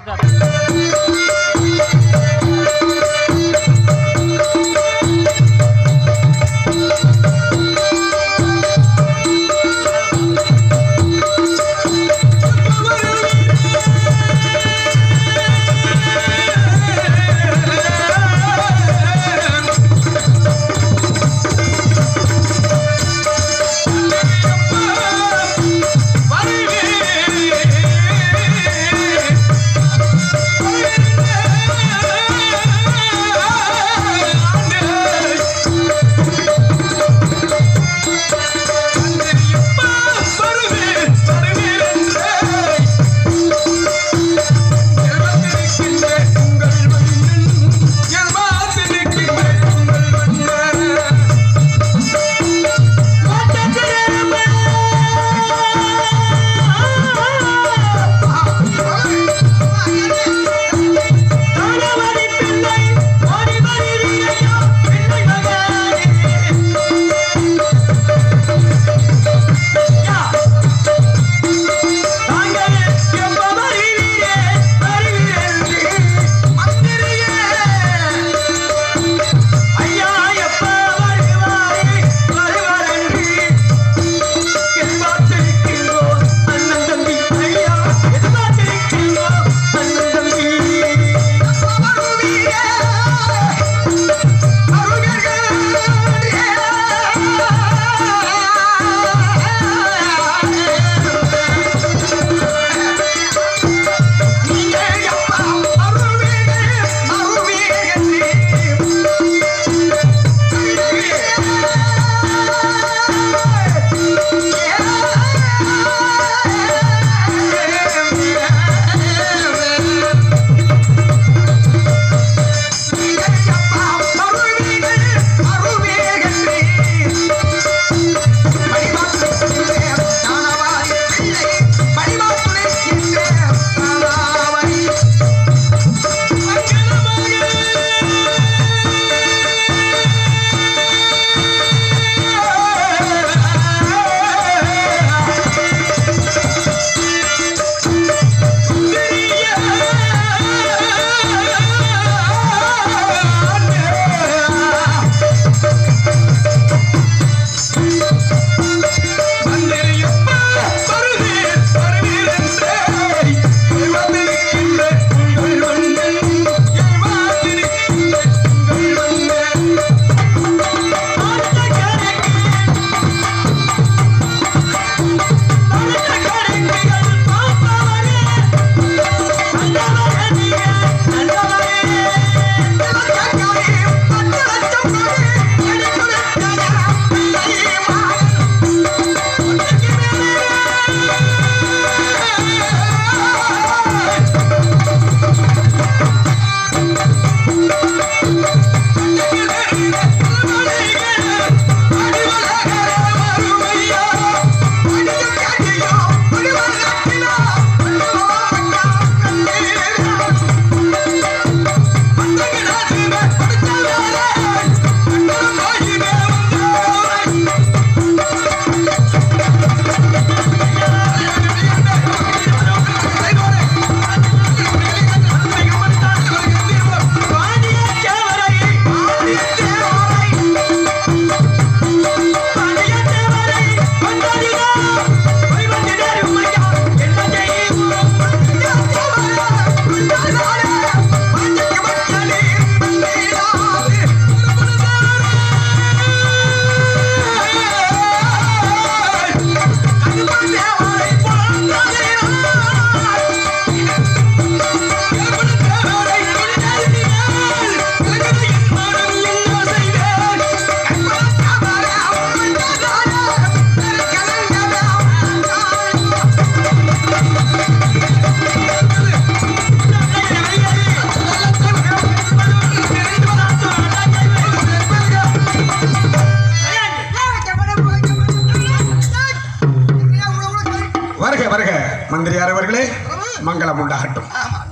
மந்திரியார் அவர்களே மங்களம் உண்டாகட்டும்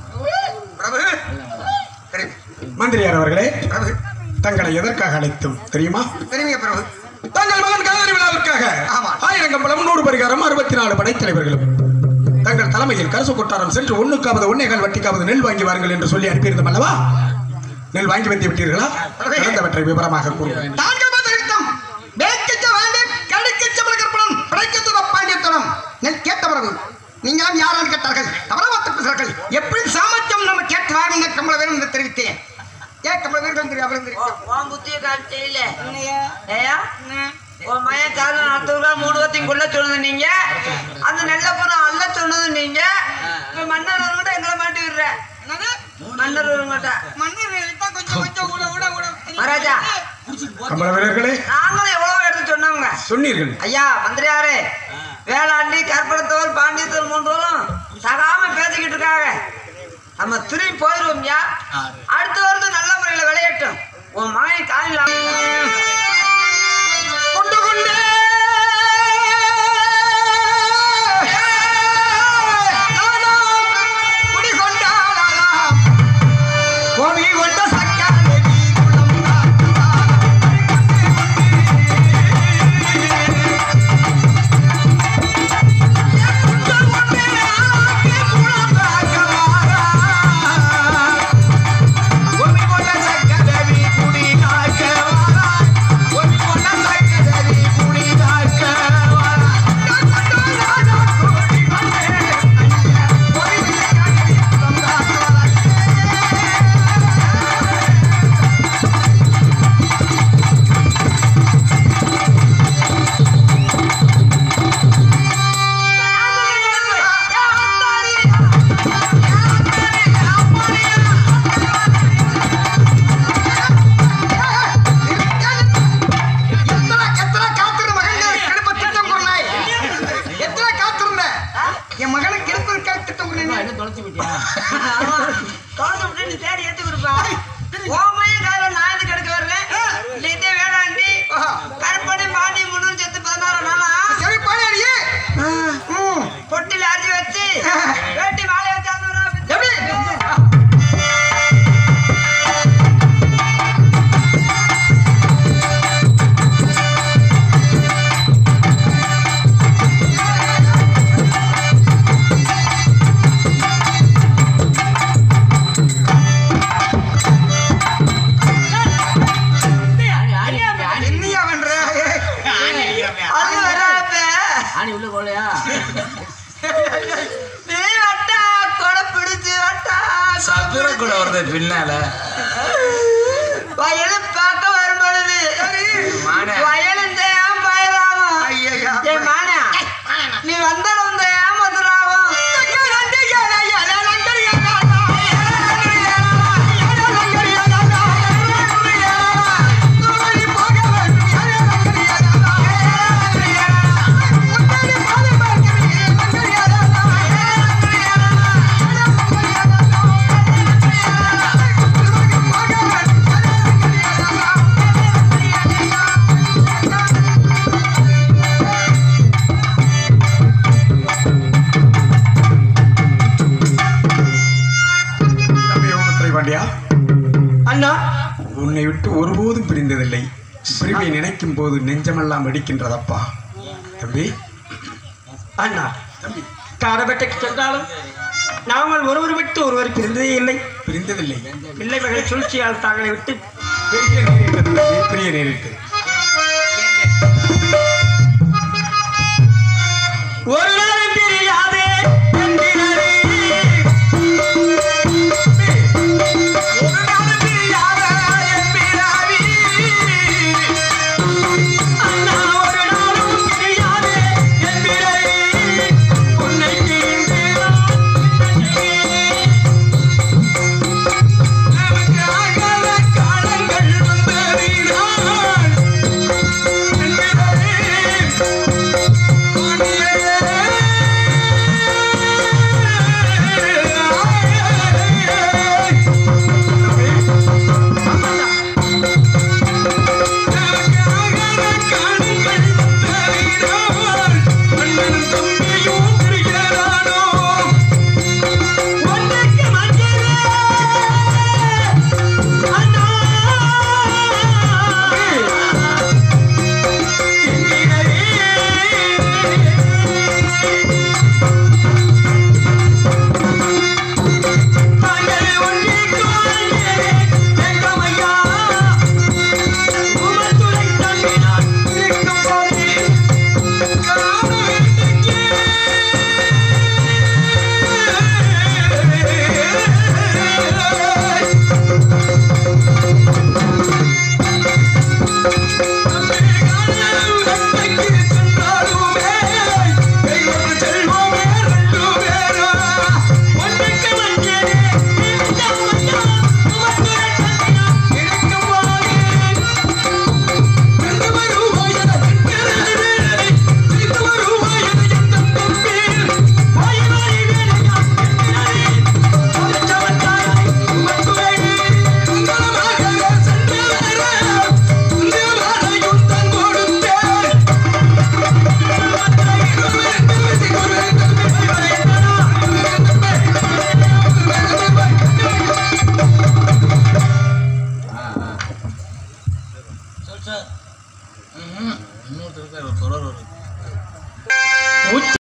பிரபு சரி மந்திரியார் அவர்களே பிரபு தங்களை எதற்காக அழைத்தும் தெரியுமா சரிங்க பிரபு தங்கள் மகன் காதலி விழாவிற்காக ஆமா. ஆயிரம் கம்பளம் நூறு பரிகாரம் அறுபத்தி நாலு படைத்தலைவர்களும் தங்கள் தலைமையில் கரசு கொட்டாரம் சென்று ஒண்ணுக்காவது ஒன்னேகால் வட்டிக்காவது நெல் வாங்கி வாருங்கள் என்று சொல்லி அனுப்பியிருந்தோம் அல்லவா நெல் வாங்கி வந்து விட்டீர்களா நடந்தவற்றை விவரமாக கூறுவேன் தாங்கள் பதிலிட்டம் வேக்கிச்ச வேண்டும் கடிக்கிச்ச மலகற்பனம் பிழைக்கத்துவ பாண்டியத்தனம் நெல் கேட்ட பிறகு நீங்களும் யாரால் கேட்டார்கள் தவறவாத்த பேசுகிறார்கள் எப்படி சாமர்த்தியம் நம்ம கேட்டு வாங்க கமல வேணும் என்று தெரிவித்தேன் ஏன் கமல வேணும் தெரியும் அவரும் தெரியும் உன் புத்திய காட்டு தெரியல ஏயா உன் மயன் கால நடத்துறா மூணு வத்தையும் கொள்ள சொன்னது நீங்க அந்த நெல்லப்புறம் அல்ல சொன்னது நீங்க இப்ப மன்னர் வருங்கிட்ட எங்களை மாட்டி விடுற மன்னர் வருங்கிட்ட மகாராஜா கம்பள வீரர்களே நாங்களும் எவ்வளவு எடுத்து சொன்னவங்க சொன்னீர்கள் ஐயா மந்திரியாரே வேளாண்டி கற்படத்தோர் பாண்டியத்தோர் மூன்றோரும் தகாம பேசிக்கிட்டு இருக்காங்க நம்ம திரும்பி போயிடுவோம் ஐயா அடுத்த வருடம் நல்ல முறையில் விளையட்டும் உன் மகன் காலில் கொண்டு கொண்டே நானாம் குடி கொண்டாடானாம் கோவி கொண்ட சக்கானே குலம் எத்தனை எத்தனை காத்திருந்த மகன்கள் கெடுப்ப திட்டம் கொண்டாய் எத்தனை காத்திருந்த என் மகனை கெடுப்பதற்காக திட்டம் கொண்டேன் தொலைச்சு விட்டு நீ தேடி ஏத்து கொடுப்பா ஓமையும் கால நான் எதுக்கு எடுக்க வரேன் இதே வேளாண்டி கருப்பணி பாண்டி முன்னூறு செத்து பதினாறு நாளா சரி பாடியே ம் பொட்டில அரிசி வச்சு வேட்டி மாலை வச்சு எப்படி? என்னையா பண்ற அது வராப்ப ஆணி உள்ள போலையா நீ வட்டா கொடை பிடிச்சு வட்டா சதுர கூட வருது பின்னால வயலு பார்க்க வரும் பொழுது மானே. வயலும் தேம் பயிராகும் ஐயா ஏ மானா நீ வந்தடம் தேம் மதுராகும் தம்பி ஓமத்துறை பாண்டியா அண்ணா உன்னை விட்டு ஒருபோதும் பிரிந்ததில்லை பிரிவை நினைக்கும் போது நெஞ்சமெல்லாம் வெடிக்கின்றதப்பா தம்பி அண்ணா காரபெட்டைக்கு சென்றாலும் நாங்கள் ஒருவர் விட்டு ஒருவர் பிரிந்ததே இல்லை பிரிந்ததில்லை பிள்ளைகள் சூழ்ச்சியால் தாங்களை விட்டு பெரிய நேரிட்டது தம்பி, பெரிய நேரிட்டது ஒரு நாள் பிரியாதே என்கிறதே. ஒரு நாள் பிரியாதே என்கிறாவி. அண்ணா ஒரு நாளும் பிரியாதே என்கிறதே. உன்னை பிரிந்து நமக்கு ஆகாத காலங்கள் வந்ததினால் என்கிறதே. இன்னொருத்தருக்கு தொடர் வருது